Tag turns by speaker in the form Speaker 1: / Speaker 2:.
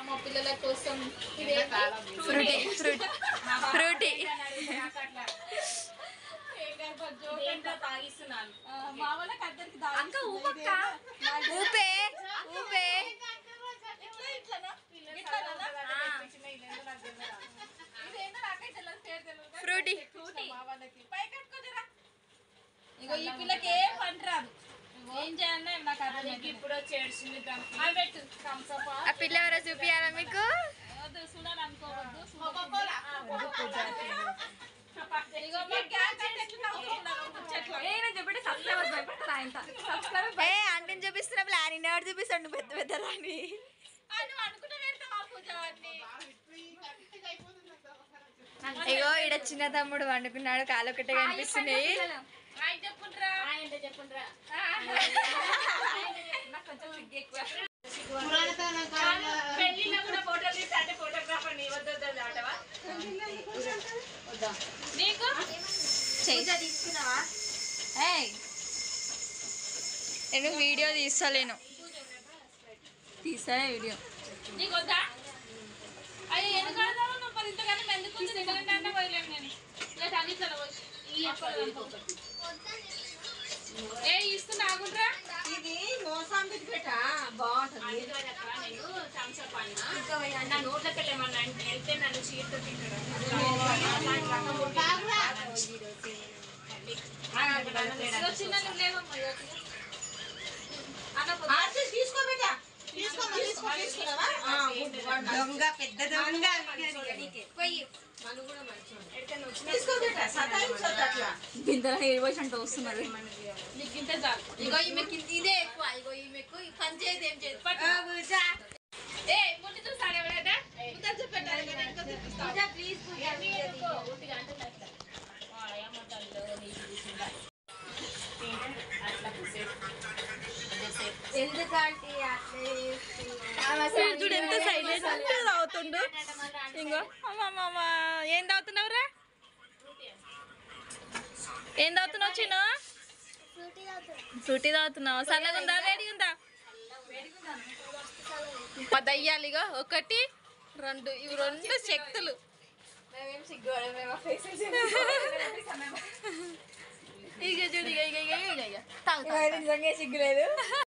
Speaker 1: మా పిల్లల కోసం ఇదే
Speaker 2: ఫ్రూటీ ఫ్రూట్ ఫ్రూటీ
Speaker 1: మా వాళ్ళకి అందరికి
Speaker 2: అక్క ఊపక్క ఊపే ఊపే ఫ్రూటీ
Speaker 1: ఇగో ఈ పిల్లకి ఏ పని రాదు ఏం చేయాలన్నా నాకు అర్థం ఇప్పుడు చేడుస్తుంది దానికి పెట్టు థమ్స్అప్
Speaker 2: ఆ పిల్ల ఎవరో చూపియాలా మీకు
Speaker 1: వద్దు చూడాలనుకోవద్దు ఇగో మా గ్యాంగ్ అంటే ఎట్లా నవ్వుతున్నారు ముచ్చట్లు.
Speaker 2: ఏ ఆంటీని చూపిస్తున్నా ప్లాన్ ఎవరు చూపిస్తాడు పెద్ద పెద్ద రాని
Speaker 1: ఆ, నువ్వు అనుకుంటే పెడతావా పూజ వాడిని?
Speaker 2: ఇగో ఈడ చిన్న తమ్ముడు వండుకున్నాడు కాలు ఒకటే కనిపిస్తున్నాయి
Speaker 1: ఆయన చెప్పుండ్రా పెళ్ళిలో కూడా ఫోటోలు తీసి అంటే ఫోటోగ్రాఫర్ నీ వద్ద ఆటవా నీకు
Speaker 2: ఏయ్ నేను వీడియో తీస్తలేను తీస్తానే వీడియో
Speaker 1: నీకు వద్దా అయ్యో ఎందుకు ఆడతావు నువ్వు పది ఇంతగానే ఎందుకు ఉంది ఎందుకంటే అంటే పోయలేము నేను ఇక అందించాలి ఏ ఇస్తున్నా ఆగుండ్రా
Speaker 3: ఇది మోసాంబిక్ బేట బాగుంటుంది
Speaker 1: నేను థమ్స్అప్ అన్న నా నోట్లోకి వెళ్ళేమన్నా అంటే వెళ్తే నన్ను చీరతో తింటాడు చిన్న నువ్వు లేవమ్మా ఇగో. అన్న పొద్దు-
Speaker 3: ఆర్సీ తీసుకో బేట తీసుకో తీసుకో తీసుకున్నావా ఆ, గుడ్, గుడ్. దొంగ పెద్ద దొంగ తీసుకో బేట సతాయించొద్దు అట్లా
Speaker 2: బిందెల హెయిర్ వాష్ అంటే వస్తున్నారు
Speaker 1: నీకు ఇంతే చాలు
Speaker 2: ఇగో ఈమెకి ఇదే ఎక్కువ ఇగో ఈమెకు ఈ పని చేయదు ఏం చేయదు
Speaker 1: ఏ ముందు చూసాడు ఎవరైనా ముందు చూపెట్టాలి కదా ఇంకా చూపిస్తా
Speaker 2: ప్లీజ్
Speaker 1: ఇవన్నీ ఎందుకో? ఉట్టిగా అంటే అట్లా. ఆ, ఏమంటారు? నీకు చూసిందా? అట్లా కూసేపు. కొద్దిసేపు.
Speaker 2: ఎందుకంటే
Speaker 4: చూడు ఎంత సైలెంట్ తాగుతుండు ఇంకో అమ్మమ్మ ఏం తాగుతున్నావురా ఏం తాగుతున్నావు చిన్న ఫ్రూటీ తాగుతున్నావు చల్లగా ఉందా వేడి ఉందా మా దయ్యాలిగా ఒకటి రెండు ఇవి రెండు శక్తులు
Speaker 2: మేమేం సిగ్గుపడం మేము ఫేస్
Speaker 4: ఇక చూడు ఇక ఇక ఇక ఇక ఇక తాగు
Speaker 2: నిజంగా సిగ్గులేదు